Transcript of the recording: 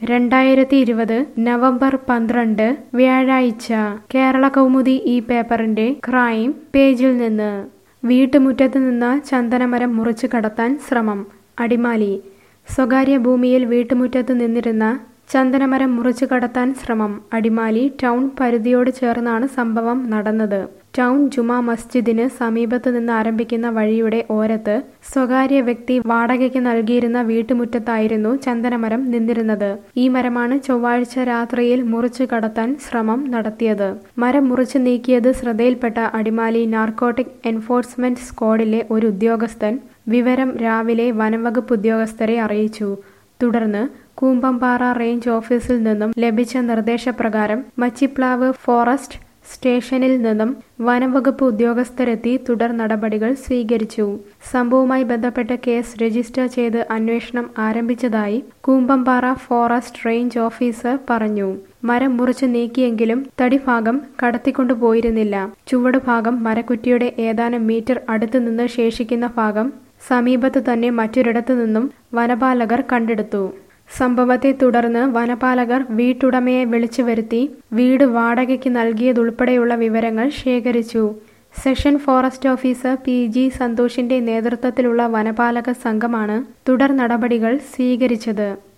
രണ്ടായിരത്തി ഇരുപത് നവംബർ പന്ത്രണ്ട് വ്യാഴാഴ്ച കേരള കൗമുദി ഈ പേപ്പറിന്റെ ക്രൈം പേജിൽ നിന്ന് വീട്ടുമുറ്റത്ത് നിന്ന് ചന്ദനമരം മുറിച്ചു കടത്താൻ ശ്രമം അടിമാലി സ്വകാര്യ ഭൂമിയിൽ വീട്ടുമുറ്റത്ത് നിന്നിരുന്ന ചന്ദനമരം മുറിച്ചു കടത്താൻ ശ്രമം അടിമാലി ടൗൺ പരിധിയോട് ചേർന്നാണ് സംഭവം നടന്നത് ടൗൺ ജുമാ മസ്ജിദിന് സമീപത്ത് നിന്ന് ആരംഭിക്കുന്ന വഴിയുടെ ഓരത്ത് സ്വകാര്യ വ്യക്തി വാടകയ്ക്ക് നൽകിയിരുന്ന വീട്ടുമുറ്റത്തായിരുന്നു ചന്ദനമരം നിന്നിരുന്നത് ഈ മരമാണ് ചൊവ്വാഴ്ച രാത്രിയിൽ മുറിച്ചു കടത്താൻ ശ്രമം നടത്തിയത് മരം മുറിച്ചു നീക്കിയത് ശ്രദ്ധയിൽപ്പെട്ട അടിമാലി നാർക്കോട്ടിക് എൻഫോഴ്സ്മെന്റ് സ്ക്വാഡിലെ ഒരു ഉദ്യോഗസ്ഥൻ വിവരം രാവിലെ വനംവകുപ്പ് ഉദ്യോഗസ്ഥരെ അറിയിച്ചു തുടർന്ന് കൂമ്പമ്പാറ റേഞ്ച് ഓഫീസിൽ നിന്നും ലഭിച്ച നിർദ്ദേശപ്രകാരം മച്ചിപ്ലാവ് ഫോറസ്റ്റ് സ്റ്റേഷനിൽ നിന്നും വനംവകുപ്പ് ഉദ്യോഗസ്ഥരെത്തി തുടർ നടപടികൾ സ്വീകരിച്ചു സംഭവവുമായി ബന്ധപ്പെട്ട് കേസ് രജിസ്റ്റർ ചെയ്ത് അന്വേഷണം ആരംഭിച്ചതായി കൂമ്പമ്പാറ ഫോറസ്റ്റ് റേഞ്ച് ഓഫീസർ പറഞ്ഞു മരം മുറിച്ചു നീക്കിയെങ്കിലും തടിഭാഗം കടത്തിക്കൊണ്ടുപോയിരുന്നില്ല ചുവടുഭാഗം മരക്കുറ്റിയുടെ ഏതാനും മീറ്റർ അടുത്തു നിന്ന് ശേഷിക്കുന്ന ഭാഗം സമീപത്ത് തന്നെ മറ്റൊരിടത്തു നിന്നും വനപാലകർ കണ്ടെടുത്തു സംഭവത്തെ തുടർന്ന് വനപാലകർ വീട്ടുടമയെ വിളിച്ചു വരുത്തി വീട് വാടകയ്ക്ക് നൽകിയതുൾപ്പെടെയുള്ള വിവരങ്ങൾ ശേഖരിച്ചു section forest officer P G സന്തോഷിന്റെ നേതൃത്വത്തിലുള്ള വനപാലക സംഘമാണ് തുടർ നടപടികൾ സ്വീകരിച്ചത്